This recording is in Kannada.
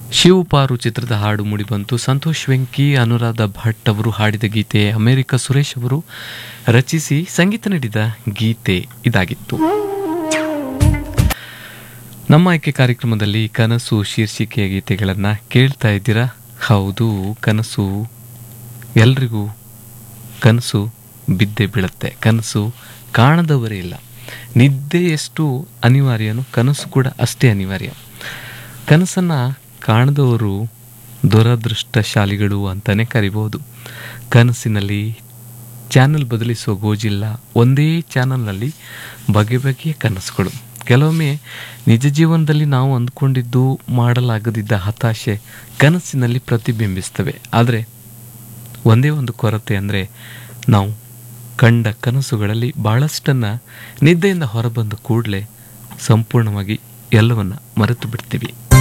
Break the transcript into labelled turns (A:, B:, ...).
A: ಶಿವಪಾರು ಚಿತ್ರದ ಹಾಡು ಮೂಡಿಬಂತು ಸಂತೋಷ್ ವೆಂಕಿ ಅನುರಾಧ ಭಟ್ ಅವರು ಹಾಡಿದ ಗೀತೆ ಅಮೆರಿಕ ಸುರೇಶ್ ಅವರು ರಚಿಸಿ ಸಂಗೀತ ನೀಡಿದ ಗೀತೆ ಇದಾಗಿತ್ತು ನಮ್ಮ ಆಯ್ಕೆ ಕಾರ್ಯಕ್ರಮದಲ್ಲಿ ಕನಸು ಶೀರ್ಷಿಕೆಯ ಗೀತೆಗಳನ್ನು ಕೇಳ್ತಾ ಇದ್ದೀರಾ ಹೌದು ಕನಸು ಎಲ್ರಿಗೂ ಕನಸು ಬಿದ್ದೆ ಬೀಳುತ್ತೆ ಕನಸು ಕಾಣದವರೇ ಇಲ್ಲ ನಿದ್ದೆ ಎಷ್ಟು ಅನಿವಾರ್ಯನೋ ಕನಸು ಕೂಡ ಅಷ್ಟೇ ಅನಿವಾರ್ಯ ಕನಸನ್ನು ಕಾಣದವರು ದುರದೃಷ್ಟಶಾಲಿಗಳು ಅಂತಲೇ ಕರಿಬಹುದು ಕನಸಿನಲ್ಲಿ ಚಾನಲ್ ಬದಲಿಸುವ ಗೋಜಿಲ್ಲ ಒಂದೇ ಚಾನಲ್ನಲ್ಲಿ ಬಗೆ ಬಗೆಯ ಕನಸುಗಳು ಕೆಲವೊಮ್ಮೆ ನಿಜ ಜೀವನದಲ್ಲಿ ನಾವು ಅಂದ್ಕೊಂಡಿದ್ದು ಮಾಡಲಾಗದಿದ್ದ ಹತಾಶೆ ಕನಸಿನಲ್ಲಿ ಪ್ರತಿಬಿಂಬಿಸ್ತವೆ ಆದರೆ ಒಂದೇ ಒಂದು ಕೊರತೆ ಅಂದರೆ ನಾವು ಕಂಡ ಕನಸುಗಳಲ್ಲಿ ಭಾಳಷ್ಟನ್ನು ನಿದ್ದೆಯಿಂದ ಹೊರಬಂದ ಕೂಡಲೇ ಸಂಪೂರ್ಣವಾಗಿ ಎಲ್ಲವನ್ನ ಮರೆತು ಬಿಡ್ತೀವಿ